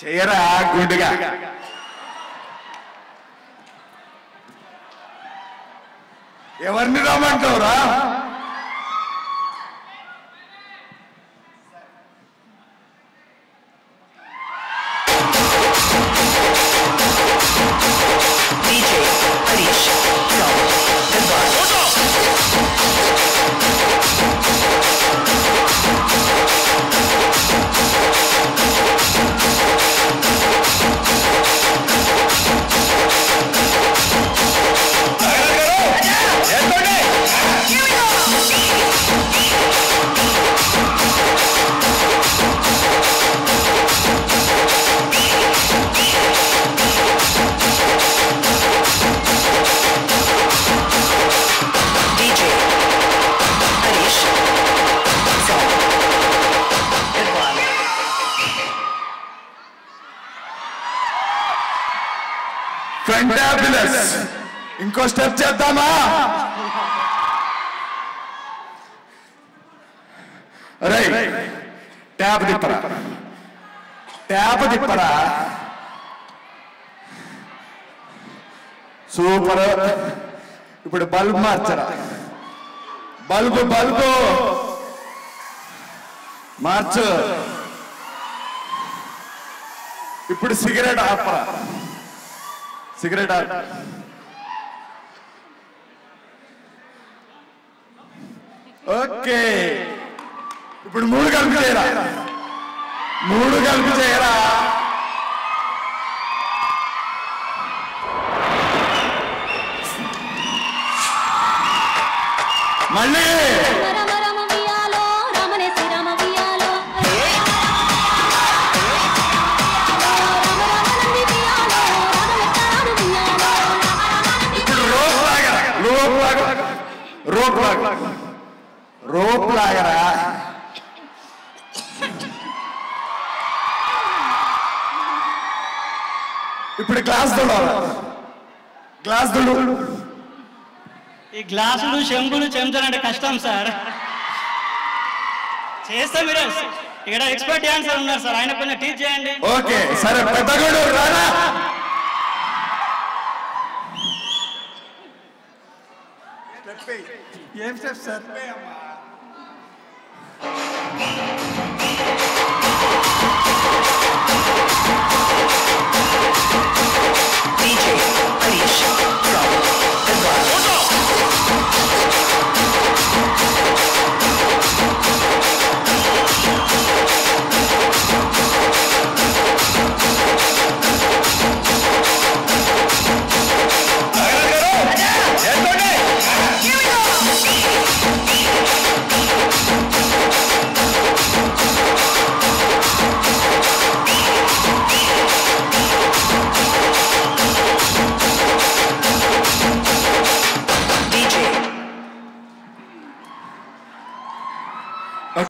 చేయరా గుడ్డుగా ఎవరిని రమ్మంటావురా DJ Harish from Gandhar. DJ Harish from Gandhar. Fantabulous ఇంకో స్టెప్ చేద్దామా రై ట్యాప్ తిప్పరా ట్యాప్ తిప్పరా సూపర్ ఇప్పుడు బల్బ్ మార్చరా బల్బు బల్బు మార్చు ఇప్పుడు సిగరెట్ ఆపరా సిగరెట్ ఆప్ ఓకే ఇప్పుడు మూడు కలిపి చేయరా మూడు కలిపి చేయరా మళ్ళీ రమ రమ వియాలో రమణే శ్రీరామ వియాలో రమ రమ నంది వియాలో రమణ వియాలో ఇప్పుడు రోప్ లాగరా రోప్ లాగరా రోప్ లాగరా రోప్ లాగరా ఇప్పుడు గ్లాస్ తుడాలి గ్లాస్ తుడు ఈ గ్లాసులు చెంబులు చెంచాలు అంటే కష్టం సార్ చేస్తాం మీరు ఇక్కడ ఎక్స్పర్ట్ డాన్సర్ ఉన్నారు సార్ ఆయన కొంచెం టీచ్ చేయండి ఓకే సరే పెద్దగోడు రారా ఏం స్టెప్ సార్